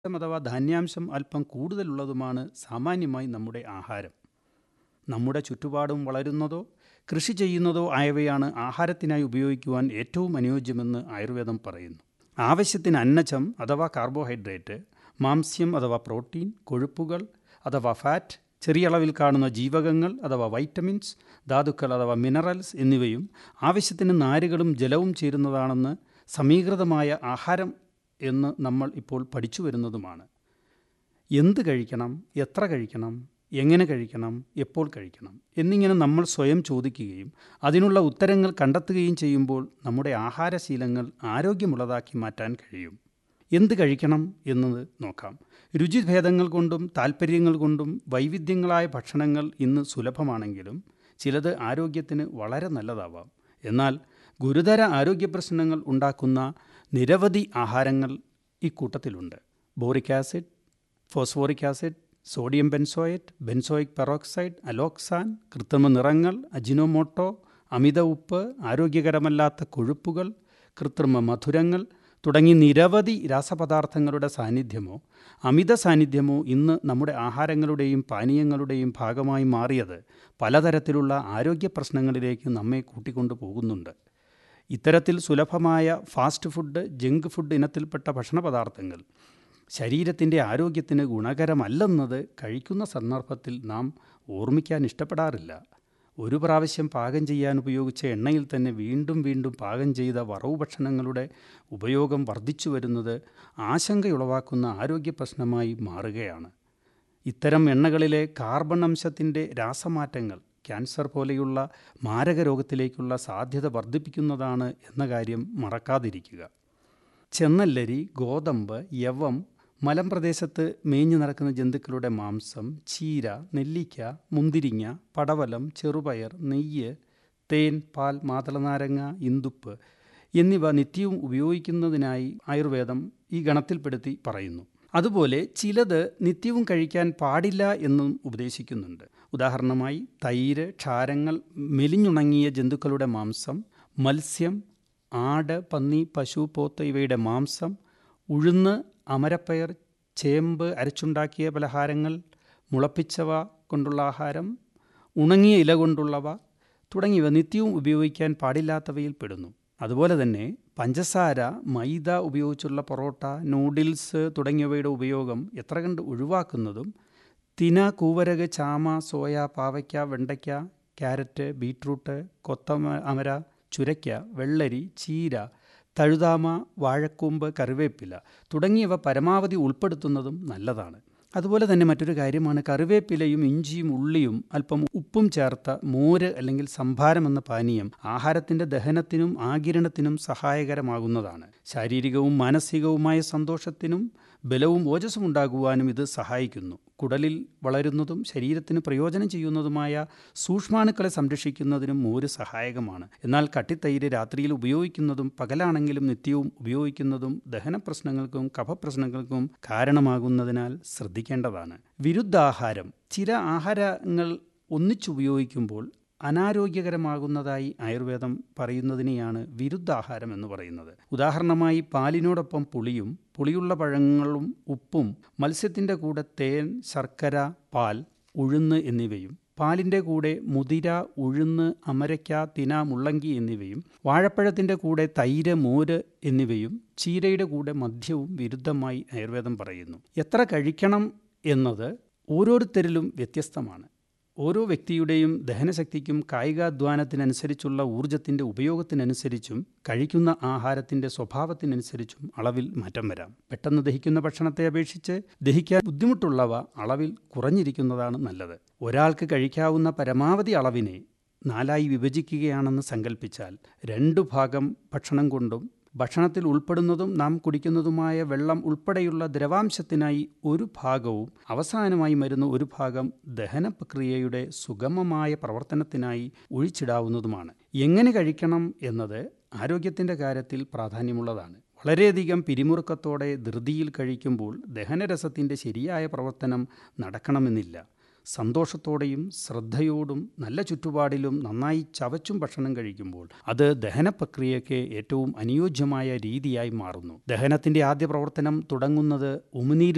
അഥവാ ധാന്യാംശം അല്പം കൂടുതലുള്ളതുമാണ് സാമാന്യമായി നമ്മുടെ ആഹാരം നമ്മുടെ ചുറ്റുപാടും വളരുന്നതോ കൃഷി ചെയ്യുന്നതോ ആയവയാണ് ആഹാരത്തിനായി ഉപയോഗിക്കുവാൻ ഏറ്റവും അനുയോജ്യമെന്ന് ആയുർവേദം പറയുന്നു ആവശ്യത്തിന് അന്നജം അഥവാ കാർബോഹൈഡ്രേറ്റ് മാംസ്യം അഥവാ പ്രോട്ടീൻ കൊഴുപ്പുകൾ അഥവാ ഫാറ്റ് ചെറിയ അളവിൽ കാണുന്ന ജീവകങ്ങൾ അഥവാ വൈറ്റമിൻസ് ധാതുക്കൾ അഥവാ മിനറൽസ് എന്നിവയും ആവശ്യത്തിന് നാരുകളും ജലവും ചേരുന്നതാണെന്ന് സമീകൃതമായ ആഹാരം എന്ന് നമ്മൾ ഇപ്പോൾ പഠിച്ചു വരുന്നതുമാണ് എന്ത് കഴിക്കണം എത്ര കഴിക്കണം എങ്ങനെ കഴിക്കണം എപ്പോൾ കഴിക്കണം എന്നിങ്ങനെ നമ്മൾ സ്വയം ചോദിക്കുകയും അതിനുള്ള ഉത്തരങ്ങൾ കണ്ടെത്തുകയും ചെയ്യുമ്പോൾ നമ്മുടെ ആഹാരശീലങ്ങൾ ആരോഗ്യമുള്ളതാക്കി മാറ്റാൻ കഴിയും എന്ത് കഴിക്കണം എന്നത് നോക്കാം രുചിഭേദങ്ങൾ കൊണ്ടും താൽപ്പര്യങ്ങൾ കൊണ്ടും വൈവിധ്യങ്ങളായ ഭക്ഷണങ്ങൾ ഇന്ന് സുലഭമാണെങ്കിലും ചിലത് ആരോഗ്യത്തിന് വളരെ നല്ലതാവാം എന്നാൽ ഗുരുതര ആരോഗ്യ പ്രശ്നങ്ങൾ ഉണ്ടാക്കുന്ന നിരവധി ആഹാരങ്ങൾ ഇക്കൂട്ടത്തിലുണ്ട് boric acid phosphoric acid sodium benzoate benzoic peroxide alloxan കൃത്രിമ നിറങ്ങൾ അജിനോമോട്ടോ അമിത ഉപ്പ് ആരോഗ്യകരമല്ലാത്ത കൊഴുപ്പുകൾ കൃത്രിമ മധുരങ്ങൾ തുടങ്ങി നിരവധി രാസപദാർത്ഥങ്ങളുടെ സാന്നിധ്യമോ അമിത സാന്നിധ്യമോ ഇന്ന് നമ്മുടെ ആഹാരങ്ങളുടെയും പാനീയങ്ങളുടെയും ഭാഗമായി മാറിയത് പലതരത്തിലുള്ള ആരോഗ്യ പ്രശ്നങ്ങളിലേക്ക് നമ്മെ കൂട്ടിക്കൊണ്ടു പോകുന്നുണ്ട് ഇത്തരത്തിൽ സുലഭമായ ഫാസ്റ്റ് ഫുഡ് ജങ്ക് ഫുഡ് ഇനത്തിൽപ്പെട്ട ഭക്ഷണപദാർത്ഥങ്ങൾ ശരീരത്തിൻ്റെ ആരോഗ്യത്തിന് ഗുണകരമല്ലെന്നത് കഴിക്കുന്ന സന്ദർഭത്തിൽ നാം ഓർമ്മിക്കാൻ ഇഷ്ടപ്പെടാറില്ല ഒരു പ്രാവശ്യം പാകം ചെയ്യാൻ ഉപയോഗിച്ച എണ്ണയിൽ തന്നെ വീണ്ടും വീണ്ടും പാകം ചെയ്ത വറവ് ഭക്ഷണങ്ങളുടെ ഉപയോഗം വർദ്ധിച്ചു വരുന്നത് ആശങ്കയുളവാക്കുന്ന ആരോഗ്യ പ്രശ്നമായി മാറുകയാണ് ഇത്തരം എണ്ണകളിലെ കാർബൺ അംശത്തിൻ്റെ രാസമാറ്റങ്ങൾ ക്യാൻസർ പോലെയുള്ള മാരക രോഗത്തിലേക്കുള്ള സാധ്യത വർദ്ധിപ്പിക്കുന്നതാണ് എന്ന കാര്യം മറക്കാതിരിക്കുക ചെന്നല്ലരി ഗോതമ്പ് യവം മലമ്പ്രദേശത്ത് മേഞ്ഞു നടക്കുന്ന ജന്തുക്കളുടെ മാംസം ചീര നെല്ലിക്ക മുന്തിരിങ്ങ പടവലം ചെറുപയർ നെയ്യ് തേൻ പാൽ മാതളനാരങ്ങ ഇന്ദുപ്പ് എന്നിവ നിത്യവും ഉപയോഗിക്കുന്നതിനായി ആയുർവേദം ഈ ഗണത്തിൽപ്പെടുത്തി പറയുന്നു അതുപോലെ ചിലത് നിത്യവും കഴിക്കാൻ പാടില്ല എന്നും ഉപദേശിക്കുന്നുണ്ട് ഉദാഹരണമായി തൈര് ക്ഷാരങ്ങൾ മെലിഞ്ഞുണങ്ങിയ ജന്തുക്കളുടെ മാംസം മത്സ്യം ആട് പന്നി പശു പോത്ത് ഇവയുടെ മാംസം ഉഴുന്ന് അമരപ്പയർ ചേമ്പ് അരച്ചുണ്ടാക്കിയ പലഹാരങ്ങൾ മുളപ്പിച്ചവ കൊണ്ടുള്ള ആഹാരം ഉണങ്ങിയ ഇല കൊണ്ടുള്ളവ തുടങ്ങിയവ നിത്യവും ഉപയോഗിക്കാൻ പാടില്ലാത്തവയിൽ പെടുന്നു അതുപോലെ തന്നെ പഞ്ചസാര മൈദ ഉപയോഗിച്ചുള്ള പൊറോട്ട നൂഡിൽസ് തുടങ്ങിയവയുടെ ഉപയോഗം എത്ര കണ്ട് ഒഴിവാക്കുന്നതും തിന കൂവരക് ചാമ സോയ പാവയ്ക്ക വെണ്ടയ്ക്ക ക്യാരറ്റ് ബീട്രൂട്ട് കൊത്തമ അമര ചുരയ്ക്ക വെള്ളരി ചീര തഴുതാമ വാഴക്കൂമ്പ് കറിവേപ്പില തുടങ്ങിയവ പരമാവധി ഉൾപ്പെടുത്തുന്നതും നല്ലതാണ് അതുപോലെ തന്നെ മറ്റൊരു കാര്യമാണ് കറിവേപ്പിലയും ഇഞ്ചിയും ഉള്ളിയും അല്പം ഉപ്പും ചേർത്ത മോര് അല്ലെങ്കിൽ സംഭാരം എന്ന പാനീയം ആഹാരത്തിൻ്റെ ദഹനത്തിനും ആകിരണത്തിനും സഹായകരമാകുന്നതാണ് ശാരീരികവും മാനസികവുമായ സന്തോഷത്തിനും ബലവും ഓജസ്സും ഉണ്ടാകുവാനും ഇത് സഹായിക്കുന്നു കുടലിൽ വളരുന്നതും ശരീരത്തിന് പ്രയോജനം ചെയ്യുന്നതുമായ സൂക്ഷ്മാണുക്കളെ സംരക്ഷിക്കുന്നതിനും മോര് സഹായകമാണ് എന്നാൽ കട്ടിത്തൈര് രാത്രിയിൽ ഉപയോഗിക്കുന്നതും പകലാണെങ്കിലും നിത്യവും ഉപയോഗിക്കുന്നതും ദഹന പ്രശ്നങ്ങൾക്കും കഫപ്രശ്നങ്ങൾക്കും കാരണമാകുന്നതിനാൽ ശ്രദ്ധിക്കേണ്ടതാണ് വിരുദ്ധാഹാരം ചില ആഹാരങ്ങൾ ഒന്നിച്ചുപയോഗിക്കുമ്പോൾ അനാരോഗ്യകരമാകുന്നതായി ആയുർവേദം പറയുന്നതിനെയാണ് വിരുദ്ധാഹാരം എന്ന് പറയുന്നത് ഉദാഹരണമായി പാലിനോടൊപ്പം പുളിയും പുളിയുള്ള പഴങ്ങളും ഉപ്പും മത്സ്യത്തിൻ്റെ കൂടെ തേൻ ശർക്കര പാൽ ഉഴുന്ന് എന്നിവയും പാലിൻ്റെ കൂടെ മുതിര ഉഴുന്ന് അമരയ്ക്ക തിന മുള്ളങ്കി എന്നിവയും വാഴപ്പഴത്തിൻ്റെ കൂടെ തൈര് മോര് എന്നിവയും ചീരയുടെ കൂടെ മദ്യവും വിരുദ്ധമായി ആയുർവേദം പറയുന്നു എത്ര കഴിക്കണം എന്നത് ഓരോരുത്തരിലും വ്യത്യസ്തമാണ് ഓരോ വ്യക്തിയുടെയും ദഹനശക്തിക്കും കായികാധ്വാനത്തിനനുസരിച്ചുള്ള ഊർജത്തിൻ്റെ ഉപയോഗത്തിനനുസരിച്ചും കഴിക്കുന്ന ആഹാരത്തിൻ്റെ സ്വഭാവത്തിനനുസരിച്ചും അളവിൽ മാറ്റം വരാം പെട്ടെന്ന് ദഹിക്കുന്ന ഭക്ഷണത്തെ അപേക്ഷിച്ച് ദഹിക്കാൻ ബുദ്ധിമുട്ടുള്ളവ അളവിൽ കുറഞ്ഞിരിക്കുന്നതാണ് നല്ലത് ഒരാൾക്ക് കഴിക്കാവുന്ന പരമാവധി അളവിനെ നാലായി വിഭജിക്കുകയാണെന്ന് സങ്കല്പിച്ചാൽ രണ്ടു ഭാഗം ഭക്ഷണം കൊണ്ടും ഭക്ഷണത്തിൽ ഉൾപ്പെടുന്നതും നാം കുടിക്കുന്നതുമായ വെള്ളം ഉൾപ്പെടെയുള്ള ദ്രവാംശത്തിനായി ഒരു ഭാഗവും അവസാനമായി മരുന്ന് ഒരു ഭാഗം ദഹന പ്രക്രിയയുടെ സുഗമമായ പ്രവർത്തനത്തിനായി ഒഴിച്ചിടാവുന്നതുമാണ് എങ്ങനെ കഴിക്കണം എന്നത് ആരോഗ്യത്തിൻ്റെ കാര്യത്തിൽ പ്രാധാന്യമുള്ളതാണ് വളരെയധികം പിരിമുറുക്കത്തോടെ ധൃതിയിൽ കഴിക്കുമ്പോൾ ദഹനരസത്തിൻ്റെ ശരിയായ പ്രവർത്തനം നടക്കണമെന്നില്ല സന്തോഷത്തോടെയും ശ്രദ്ധയോടും നല്ല ചുറ്റുപാടിലും നന്നായി ചവച്ചും ഭക്ഷണം കഴിക്കുമ്പോൾ അത് ദഹന പ്രക്രിയയ്ക്ക് ഏറ്റവും അനുയോജ്യമായ രീതിയായി മാറുന്നു ദഹനത്തിൻ്റെ ആദ്യ പ്രവർത്തനം തുടങ്ങുന്നത് ഉമിനീര്